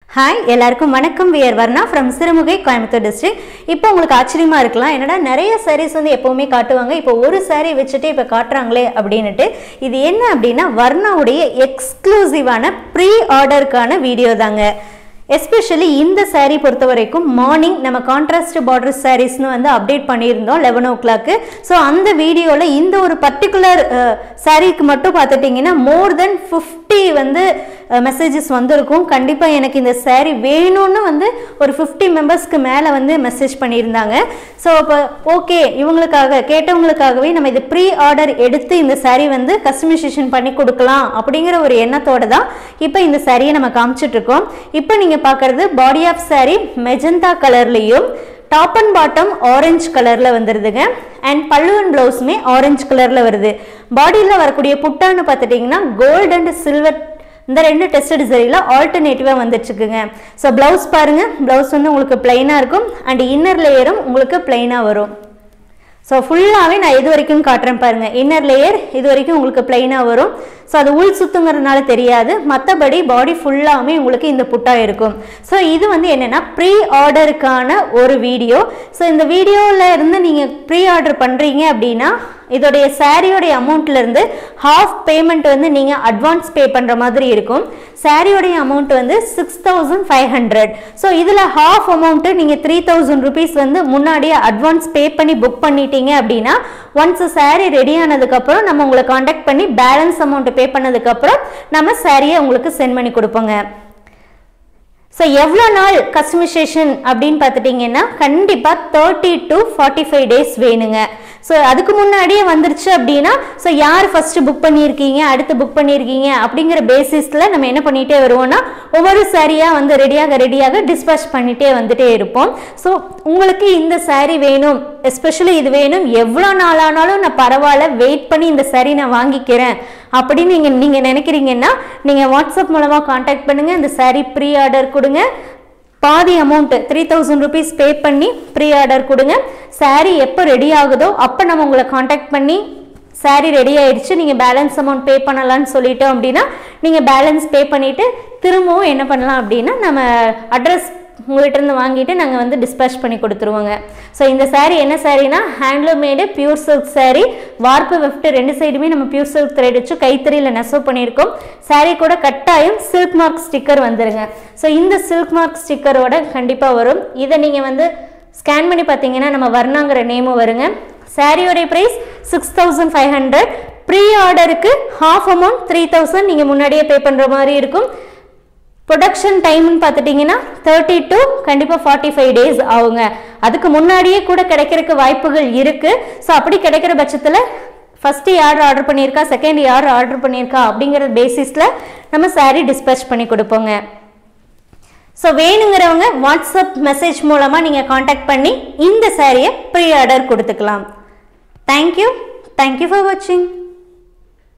hi எல்லாருக்கும் வணக்கம் we're Varna from Sirumugai Coimbatore district இப்போ உங்களுக்கு ஆச்சரியமா இருக்கலாம் என்னடா நிறைய sarees வந்து எப்போவுமே காட்டுவாங்க இப்போ ஒரு saree வச்சுட்டு இப்போ காட்டுறாங்களே அப்படின்னுட்டு இது என்ன அப்படின்னா வர்ணாவுடைய எக்ஸ்க்ளூசிவான ப்ரீ ஆர்டருக்கான வீடியோ தாங்க எஸ்பெஷலி இந்த saree பொறுத்த வரைக்கும் மார்னிங் நம்ம கான்ட்ராஸ்ட் பார்டர் சாரீஸ்னு வந்து அப்டேட் பண்ணியிருந்தோம் லெவன் ஓ கிளாக்கு ஸோ அந்த வீடியோவில் இந்த ஒரு பர்டிகுலர் சாரீக்கு மட்டும் பார்த்துட்டிங்கன்னா மோர் தென் ஃபிஃப்டி வந்து மெசேஜஸ் வந்திருக்கும் கண்டிப்பாக எனக்கு இந்த saree வேணும்னு வந்து ஒரு ஃபிஃப்டி மெம்பர்ஸ்க்கு மேலே வந்து மெசேஜ் பண்ணியிருந்தாங்க ஸோ அப்போ ஓகே இவங்களுக்காக கேட்டவங்களுக்காகவே நம்ம இது ப்ரீ ஆர்டர் எடுத்து இந்த saree வந்து கஸ்டமைசேஷன் பண்ணி கொடுக்கலாம் அப்படிங்கிற ஒரு எண்ணத்தோட தான் இப்போ இந்த சாரியை நம்ம காமிச்சிட்டு இருக்கோம் இப்போ நீங்கள் பார்க்குறது பாடி ஆஃப் saree மெஜந்தா கலர்லேயும் டாப் அண்ட் பாட்டம் ஆரஞ்சு கலரில் வந்துடுதுங்க அண்ட் பல்லுவன் ப்ளவுஸுமே ஆரஞ்சு கலரில் வருது பாடியில் வரக்கூடிய புட்டான்னு பார்த்துட்டிங்கன்னா கோல்டு அண்ட் சில்வர் இந்த ரெண்டு டெஸ்டட் சரியில் ஆல்டர்னேட்டிவாக வந்துட்டுருக்குங்க ஸோ ப்ளவுஸ் பாருங்கள் ப்ளவுஸ் வந்து உங்களுக்கு பிளைனாக இருக்கும் அண்ட் இன்னர் லேயரும் உங்களுக்கு பிளைனாக வரும் ஸோ ஃபுல்லாகவே நான் இது வரைக்கும் காட்டுறேன் பாருங்கள் இன்னர் லேயர் இது வரைக்கும் உங்களுக்கு பிளைனாக வரும் ஸோ அது உள் சுத்துங்கிறதுனால தெரியாது மற்றபடி பாடி ஃபுல்லாகவே உங்களுக்கு இந்த புட்டா இருக்கும் ஸோ இது வந்து என்னென்னா ப்ரீ ஆர்டருக்கான ஒரு வீடியோ ஸோ இந்த வீடியோவில் இருந்து நீங்கள் ப்ரீ ஆர்டர் பண்ணுறீங்க அப்படின்னா இதோடைய சாரியோடைய அமௌண்ட்லேருந்து ஹாஃப் பேமெண்ட் வந்து நீங்கள் அட்வான்ஸ் பே பண்ணுற மாதிரி இருக்கும் சாரியோடைய அமௌண்ட் வந்து six thousand five hundred so இதில் ஹாஃப் அமௌண்ட்டு நீங்கள் த்ரீ தௌசண்ட் ருபீஸ் வந்து முன்னாடியே அட்வான்ஸ் பே பண்ணி புக் பண்ணிட்டீங்க அப்படின்னா ஒன்ஸ் சாரீ ரெடி ஆனதுக்கப்புறம் நம்ம உங்களை காண்டாக்ட் பண்ணி பேலன்ஸ் அமௌண்ட் பே பண்ணதுக்கப்புறம் நம்ம சாரியை உங்களுக்கு சென்ட் பண்ணி கொடுப்போங்க ஸோ எவ்வளோ நாள் கஸ்டமைசேஷன் அப்படின்னு பார்த்துட்டிங்கன்னா கண்டிப்பாக thirty to forty five days வேணுங்க ஸோ அதுக்கு முன்னாடியே வந்துருச்சு அப்படின்னா ஸோ யார் ஃபஸ்ட்டு புக் பண்ணியிருக்கீங்க அடுத்து புக் பண்ணியிருக்கீங்க அப்படிங்கிற பேசிஸில் நம்ம என்ன பண்ணிகிட்டே வருவோம்னா ஒவ்வொரு சாரியாக வந்து ரெடியாக ரெடியாக டிஸ்பேச் பண்ணிகிட்டே வந்துட்டே இருப்போம் ஸோ உங்களுக்கு இந்த சாரீ வேணும் எஸ்பெஷலி இது வேணும் எவ்வளோ நாளானாலும் நான் பரவாயில்ல வெயிட் பண்ணி இந்த சாரீ நான் வாங்கிக்கிறேன் அப்படின்னு நீங்கள் நீங்கள் நினைக்கிறீங்கன்னா நீங்கள் வாட்ஸ்அப் மூலமாக காண்டாக்ட் பண்ணுங்கள் இந்த சாரீ ப்ரீ ஆர்டர் கொடுங்க பாதி amount three thousand rupees pay பண்ணி ப்ரீ ஆர்டர் கொடுங்க சாரீ எப்போ ரெடி ஆகுதோ அப்போ நம்ம உங்களை காண்டாக்ட் பண்ணி சாரீ ரெடி ஆயிடுச்சு நீங்கள் பேலன்ஸ் அமௌண்ட் பே பண்ணலான்னு சொல்லிட்டோம் அப்படின்னா நீங்கள் பேலன்ஸ் பே பண்ணிவிட்டு திரும்பவும் என்ன பண்ணலாம் அப்படின்னா நம்ம அட்ரஸ் உங்கள்கிட்ட இருந்து வாங்கிட்டு நாங்கள் வந்து டிஸ்பேச் பண்ணி கொடுத்துருவோங்க ஸோ இந்த saree என்ன சாரீனா handloom made pure silk saree warp weft ரெண்டு சைடுமே நம்ம பியூர் சில்க் த்ரெட் வச்சு கைத்தறியில் நெசவு பண்ணியிருக்கோம் saree கூட கட்டாயம் சில்க் மார்க் ஸ்டிக்கர் வந்துருங்க ஸோ இந்த சில்க் மார்க் ஸ்டிக்கரோட கண்டிப்பாக வரும் இதை நீங்கள் வந்து ஸ்கேன் பண்ணி பார்த்தீங்கன்னா நம்ம வர்ணாங்கிற நேமும் வருங்க சாரியோடைய price six thousand five hundred pre ஆர்டருக்கு ஹாஃப் அமௌண்ட் த்ரீ தௌசண்ட் நீங்கள் முன்னாடியே பே பண்ணுற மாதிரி இருக்கும் ப்ரொடக்ஷன் டைம்னு பார்த்துட்டிங்கன்னா தேர்ட்டி டு கண்டிப்பாக ஃபார்ட்டி ஃபைவ் டேஸ் ஆகுங்க அதுக்கு முன்னாடியே கூட கிடைக்கிறதுக்கு வாய்ப்புகள் இருக்குது ஸோ அப்படி கிடைக்கிற பட்சத்தில் ஃபஸ்ட்டு யார் ஆர்டர் பண்ணியிருக்கா செகண்ட் யார் ஆர்டர் பண்ணியிருக்கா அப்படிங்கிற பேசிஸில் நம்ம சாரீ டிஸ்பேச் பண்ணி கொடுப்போங்க ஸோ வேணுங்கிறவங்க வாட்ஸ்அப் மெசேஜ் மூலமாக நீங்கள் காண்டாக்ட் பண்ணி இந்த சாரியை ப்ரீ ஆர்டர் கொடுத்துக்கலாம் தேங்க்யூ தேங்க்யூ ஃபார் வாட்சிங்